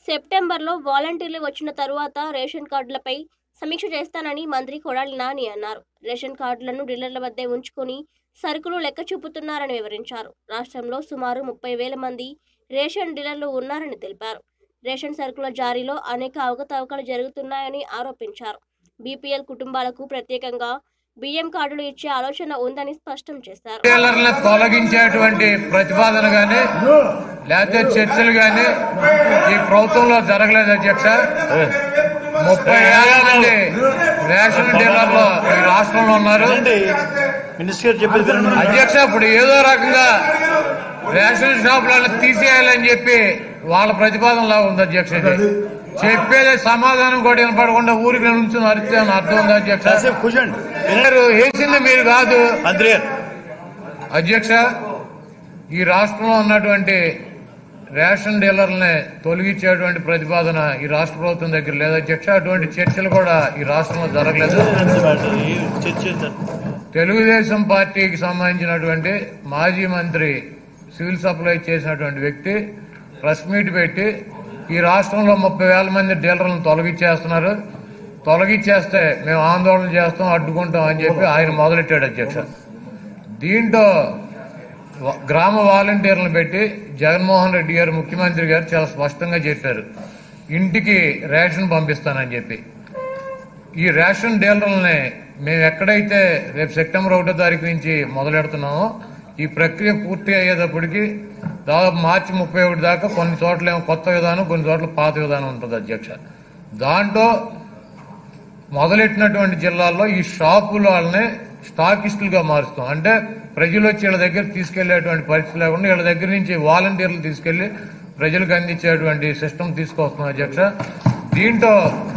సెప్టెంబర్లో వాలంటీర్లు వచ్చిన తరువాత రేషన్ కార్డులపై సమీక్ష చేస్తానని మంత్రి కొడాలి నాని అన్నారు రేషన్ కార్డులను డీలర్ల వద్దే ఉంచుకొని సరుకులు లెక్క చూపుతున్నారని వివరించారు రాష్ట్రంలో సుమారు ముప్పై వేల మంది రేషన్ డీలర్లు ఉన్నారని తెలిపారు రేషన్ సరుకుల జారీలో అనేక అవకతవకలు జరుగుతున్నాయని ఆరోపించారు బీపీఎల్ కుటుంబాలకు ప్రత్యేకంగా బియ్యం కార్డులు ఇచ్చే ఆలోచన ఉందని స్పష్టం చేశారు డీలర్లను తొలగించేటువంటి ప్రతిపాదన గాని లేకపోతే చర్చలు గాని ఈ ప్రభుత్వంలో జరగలేదు అధ్యక్ష ముప్పై వేల మంది రేషన్ డీలర్లు ఈ రాష్ట్రంలో ఉన్నారు మినిస్టర్ గారు చెప్పేది వినండి అధ్యక్ష ఇప్పుడు ఏదో రకంగా రేషన్ షాపులను తీసేయాలని చెప్పి వాళ్ళ ప్రతిపాదనలా ఉంది అధ్యక్ష ఇది. చెప్పేది సమాధానం కూడా వినపడకుండా ఊరికి నుంచి అరిస్తే అని అర్థం ఉంది అధ్యక్ష కాసేపు కూర్చోండి వినండి. మీరు వేసింది మీరు కాదు మంత్రి గారు అధ్యక్ష ఈ రాష్ట్రంలో ఉన్నటువంటి రేషన్ డీలర్లని తొలగించేటువంటి ప్రతిపాదన ఈ రాష్ట్ర ప్రభుత్వం దగ్గర లేదు అధ్యక్ష అటువంటి చర్చలు కూడా ఈ రాష్ట్రంలో జరగలేదు ఎంత మ్యాటర్? ఈ చర్చ ఏంటంటే? తెలుగుదేశం పార్టీకి సంబంధించినటువంటి మాజీ మంత్రి సివిల్ సప్లై చేసినటువంటి వ్యక్తి ప్రెస్ మీట్ పెట్టి ఈ రాష్ట్రంలో ముప్పై వేల మంది డీలర్లను తొలగించేస్తున్నారు తొలగించేస్తే మేము ఆందోళన చేస్తాం అడ్డుకుంటాం అని చెప్పి ఆయన మొదలెట్టాడు అధ్యక్ష దీంట్లో వ- గ్రామ వాలంటీర్లను పెట్టి జగన్మోహన్ రెడ్డి గారు ముఖ్యమంత్రి గారు చాలా స్పష్టంగా చెప్పారు ఇంటికి రేషన్ పంపిస్తానని చెప్పి ఈ రేషన్ డీలర్లని మేము ఎక్కడైతే రేపు సెప్టెంబర్ ఒకటో తారీఖు నుంచి మొదలెడుతున్నామో ఈ ప్రక్రియ పూర్తి అయ్యేటప్పటికి దాదాపు మార్చి ముప్పై ఒకటి దాకా కొన్ని చోట్ల ఏమో కొత్త విధానం కొన్ని చోట్ల పాత విధానం ఉంటుంది అధ్యక్ష దాంట్లో మొదలెట్టినటువంటి జిల్లాల్లో ఈ షాపుల వాళ్ళని స్టాకిస్టులుగా మారుస్తాం అంటే ప్రజలు వచ్చి వీళ్ళ దగ్గర తీసుకెళ్లేటువంటి పరిస్థితి లేకుండా వీళ్ళ దగ్గర నుంచి వాలంటీర్లు తీసుకెళ్లి ప్రజలకు అందించేటువంటి సిస్టమ్ తీసుకొస్తున్నాం అధ్యక్ష దీంట్లో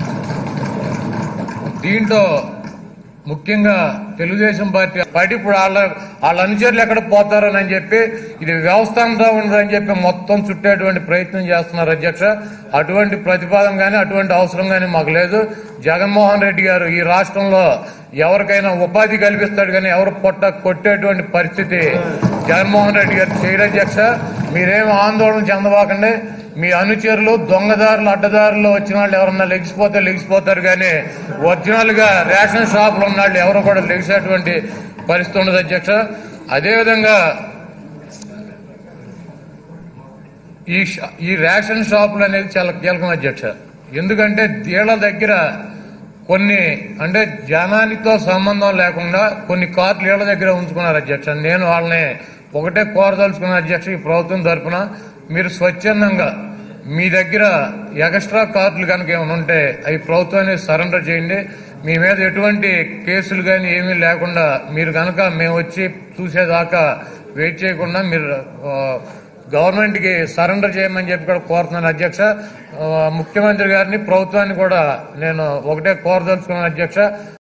దీంట్లో ముఖ్యంగా తెలుగుదేశం పార్టీ పార్టీ ఇప్పుడు వాళ్ళ వాళ్ళ అనుచరులు ఎక్కడ పోతారని అని చెప్పి ఇది వ్యవస్థంగా ఉండదని చెప్పి మొత్తం చుట్టేటువంటి ప్రయత్నం చేస్తున్నారు అధ్యక్ష అటువంటి ప్రతిపాదన కానీ అటువంటి అవసరం కానీ మాకు లేదు జగన్మోహన్ రెడ్డి గారు ఈ రాష్ట్రంలో ఎవరికైనా ఉపాధి కల్పిస్తాడు కానీ ఎవరు పొట్ట కొట్టేటువంటి పరిస్థితి జగన్మోహన్ రెడ్డి గారు చేయరు అధ్యక్ష మీరేం ఆందోళన చెందబాకండి మీ అనుచరులు దొంగదారులు అడ్డదారులు వచ్చిన వాళ్ళు ఎవరన్నా లెగిసిపోతే లెగిసిపోతారు కానీ ఒరిజినల్ గా రేషన్ షాపులు ఉన్న వాళ్ళు ఎవరు కూడా లెగిసేటువంటి పరిస్థితి ఉండదు అధ్యక్ష అదేవిధంగా ఈ షా- ఈ రేషన్ షాపులు అనేది చాలా కీలకం అధ్యక్ష ఎందుకంటే వీళ్ళ దగ్గర కొన్ని అంటే జనానితో సంబంధం లేకుండా కొన్ని కార్డులు వీళ్ళ దగ్గర ఉంచుకున్నారు అధ్యక్ష నేను వాళ్ళని ఒకటే కోరదలుచుకున్న అధ్యక్ష ఈ ప్రభుత్వం తరఫున మీరు స్వచ్ఛందంగా మీ దగ్గర ఎక్స్ట్రా కార్డులు కనుక ఏమైనా ఉంటే అవి ప్రభుత్వానికి సరెండర్ చేయండి మీ మీద ఎటువంటి కేసులు కానీ ఏమీ లేకుండా మీరు కనుక మేము వచ్చి చూసేదాకా వెయిట్ చేయకుండా మీరు ఆ, గవర్నమెంట్ కి సరెండర్ చేయమని చెప్పి కూడా కోరుతున్నాను అధ్యక్ష ఆ, ముఖ్యమంత్రి గారిని ప్రభుత్వాన్ని కూడా నేను ఒకటే కోరదలుచుకున్నాను అధ్యక్ష